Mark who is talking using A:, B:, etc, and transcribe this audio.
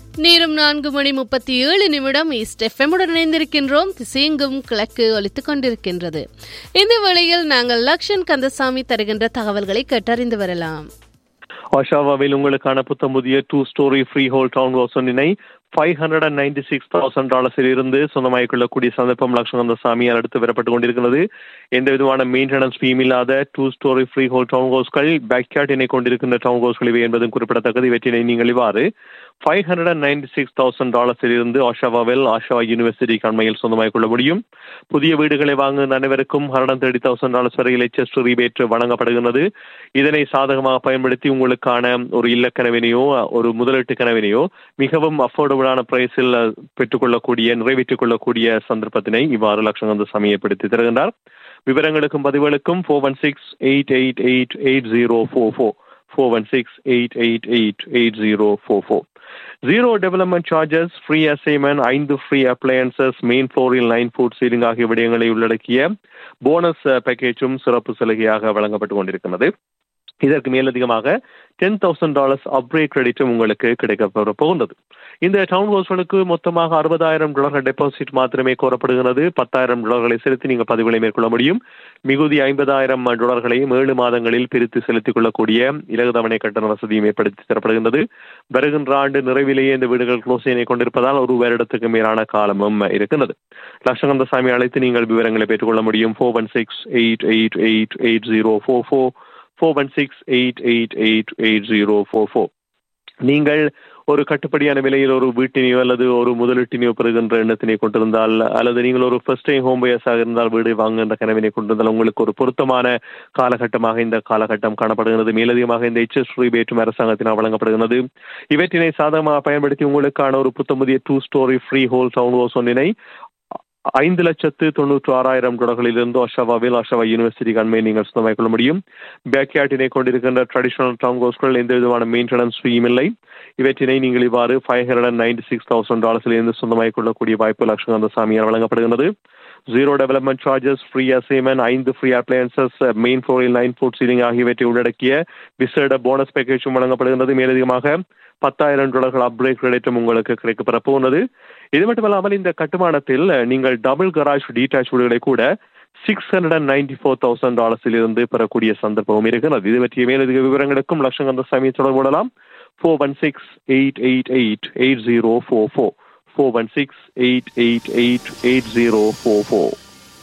A: நேரம் நான்கு மணி முப்பத்தி ஏழு நிமிடம் ஈஸ்ட் எஃப்எம்முடன் இணைந்திருக்கின்றோம் திசையெங்கும் கிழக்கு ஒலித்துக் கொண்டிருக்கின்றது இந்த வேளையில் நாங்கள் லக்ஷன் கந்தசாமி தருகின்ற தகவல்களை கேட்டறிந்து வரலாம்
B: ஒஷாவாவில் உங்களுக்கான புத்தம் புதிய two storey freehold townhouse ஒன்றினை five hundred and ninety six thousand டாலர்ஸில் இருந்து சொந்தமாகிக் கொள்ளக்கூடிய சந்தர்ப்பம் லட்சங்கந்த சாமியார் அடுத்து பெறப்பட்டுக் கொண்டிருக்கிறது எந்த விதமான மெயின்டெனன்ஸ் ஃபீம் இல்லாத two storey freehold town ஹவுஸ்கள் பேக்யார்ட் இணை கொண்டிருக்கின்ற டவுன் ஹவுஸ்கள் இவை என்பதும் குறிப்பிடத்தக்கது இவற்றினை நீங்கள் இவ்வாறு five hundred and ninety six thousand டாலர்ஸில் இருந்து ஆஷாவாவில் ஆஷாவா யூனிவர்சிட்டிக்கு அண்மையில் சொந்தமாகிக் கொள்ள முடியும் புதிய வீடுகளை வாங்குகின்ற அனைவருக்கும் ஹண்ட்ரட் தேர்ட்டி தௌசண்ட் டாலர்ஸ் வரை எச்எஸ் ரீபேட் வழங்கப்படுகிறது இதனை சாதகமாக பயன்படுத்தி உங்களுக்கான ஒரு இல்ல கனவினையோ ஒரு முதலீட்டு கனவினையோ மிகவும் அஃபோர்டபுளான பிரைஸில் பெற்றுக்கொள்ளக்கூடிய நிறைவேற்றிக் கொள்ளக்கூடிய சந்தர்ப்பத்தினை இவ்வாறு லட்சங்கந்த சாமி ஏற்படுத்தி தருகின்றார் விவரங்களுக்கும் பதிவுகளுக்கும் four one six eight eight eight eight zero four four four one six eight eight eight eight zero four four zero development charges free assignment ஐந்து ஃப்ரீ அப்ளையன்சஸ் மெயின் ஃப்ளோரில் நைன் ஃபுட் சீலிங் ஆகிய விடயங்களை உள்ளடக்கிய bonus பேக்கேஜும் சிறப்பு சலுகையாக வழங்கப்பட்டு கொண்டிருக்கிறது இதற்கு மேலதிகமாக டென் தௌசண்ட் டாலர்ஸ் அப்ரேட் கிரெடிட்டும் உங்களுக்கு கிடைக்கப்பெற போகின்றது இந்த டவுன் ஹவுஸ்களுக்கு மொத்தமாக அறுபதாயிரம் டாலர்கள் டெபாசிட் மாத்திரமே கோரப்படுகிறது பத்தாயிரம் டாலர்களை செலுத்தி நீங்கள் பதிவுகளை மேற்கொள்ள முடியும் மிகுதி ஐம்பதாயிரம் டாலர்களையும் ஏழு மாதங்களில் பிரித்து செலுத்திக் கொள்ளக்கூடிய இலகு தவணை கட்டண வசதியும் ஏற்படுத்தி தரப்படுகின்றது வருகின்ற ஆண்டு நிறைவிலேயே இந்த வீடுகள் க்ளோசினை கொண்டிருப்பதால் ஒரு வருடத்துக்கு மேலான காலமும் இருக்கின்றது லட்சகந்த சாமி அழைத்து நீங்கள் விவரங்களை பெற்றுக்கொள்ள முடியும் four one six eight eight eight eight zero four four four one six eight eight eight eight zero four four நீங்கள் ஒரு கட்டுப்படியான விலையில் ஒரு வீட்டினையோ அல்லது ஒரு முதலீட்டினையோ பெறுகின்ற எண்ணத்தினை கொண்டிருந்தால் அல்லது நீங்கள் ஒரு ஃபர்ஸ்ட் டைம் ஹோம் பயர்ஸாக இருந்தால் வீடு வாங்குகின்ற கனவினை கொண்டிருந்தால் உங்களுக்கு ஒரு பொருத்தமான காலகட்டமாக இந்த காலகட்டம் காணப்படுகிறது மேலதிகமாக இந்த எச்எஸ் ரீபேட்டும் அரசாங்கத்தினால் வழங்கப்படுகிறது இவற்றினை சாதகமாக பயன்படுத்தி உங்களுக்கான ஒரு புத்தமுதிய two storey freehold townhouse ஒன்றினை ஐந்து லட்சத்து தொண்ணூற்று ஆறாயிரம் டாலர்களிலிருந்து ஒஷாவாவில் ஒஷாவா யூனிவர்சிட்டிக்கு அண்மையை நீங்கள் சொந்தமாக கொள்ள முடியும் பேக்யார்டினை கொண்டிருக்கின்ற ட்ரெடிஷனல் டவுன் ஹவுஸ்கள் எந்த விதமான மெயின்டெனன்ஸ் ஃபீயும் இல்லை இவற்றினை நீங்கள் இவ்வாறு five hundred and ninety six thousand டாலர்ஸிலிருந்து சொந்தமாக கொள்ளக்கூடிய வாய்ப்பு லட்சங்கந்த சாமியார் வழங்கப்படுகிறது zero development charges free assignment ஐந்து ஃப்ரீ அப்ளையன்சஸ் மெயின் ஃப்ளோரில் நைன் ஃபுட் சீலிங் ஆகியவற்றை உள்ளடக்கிய விசேட போனஸ் பேக்கேஜும் வழங்கப்படுகிறது மேலதிகமாக பத்தாயிரம் டாலர்கள் அப்ரேக் கிரெடிட்டும் உங்களுக்கு கிடைக்கப்பெற போனது இது மட்டுமல்லாமல் இந்த கட்டுமானத்தில் நீங்கள் டபுள் கராஜ் டீடாச் வீடுகளை கூட six hundred and ninety four thousand டாலர்ஸில் இருந்து பெறக்கூடிய சந்தர்ப்பமும் இருக்கிறது இது பற்றிய மேலதிக விவரங்களுக்கும் லட்சங்கந்த சாமி தொடர்பு கொள்ளலாம் four one six eight eight eight eight zero four four four one six eight eight eight eight zero four four